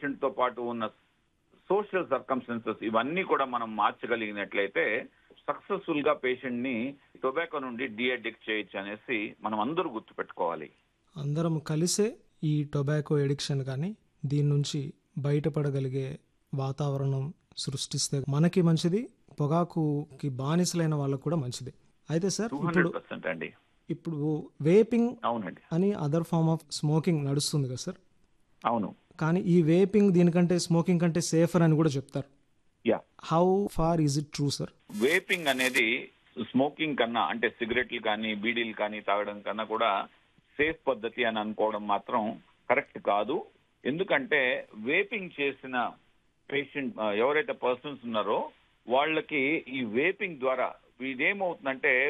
patient తో పాటు ఉన్న సోషల్ సర్కమ్స్టెన్సెస్ ఇవన్నీ కూడా మనం మార్చగలిగినట్లయితే సక్సెస్ఫుల్ గా పేషెంట్ ని టొబాకో నుండి డిఅడిక్ట్ చేయొచ్చు అనేసి మనం అందరూ గుర్తుపెట్టుకోవాలి అందరం కలిసే ఈ టొబాకో ఎడిక్షన్ కానీ దీని నుంచి బయటపడగలిగే వాతావరణం సృష్టిస్తే మనకి మంచిది పొగాకుకి బానిసలైన వాళ్ళకు కూడా మంచిది అయితే సార్ టూ ఇప్పుడు హండ్రెడ్ పర్సెంట్ అండి ఇప్పుడు వేపింగ్ అవునండి అని అదర్ ఫార్మ్ ఆఫ్ స్మోకింగ్ నడుస్తుంది కదా సార్ అవును కానీ ఈ వేపింగ్ దీనికంటే స్మోకింగ్ కంటే సేఫర్ అని కూడా చెప్తారు yeah how far is it true sir vaping అనేది స్మోకింగ్ కన్నా అంటే సిగరెట్లు కానీ బీడీలు కానీ తాగడం కన్నా కూడా సేఫ్ పద్ధతి అని అనుకోవడం మాత్రం కరెక్ట్ కాదు ఎందుకంటే వేపింగ్ చేసిన పేషెంట్ ఎవరైతే పర్సన్స్ ఉన్నారో వాళ్ళకి ఈ వేపింగ్ ద్వారా ఇదేమవుతుందంటే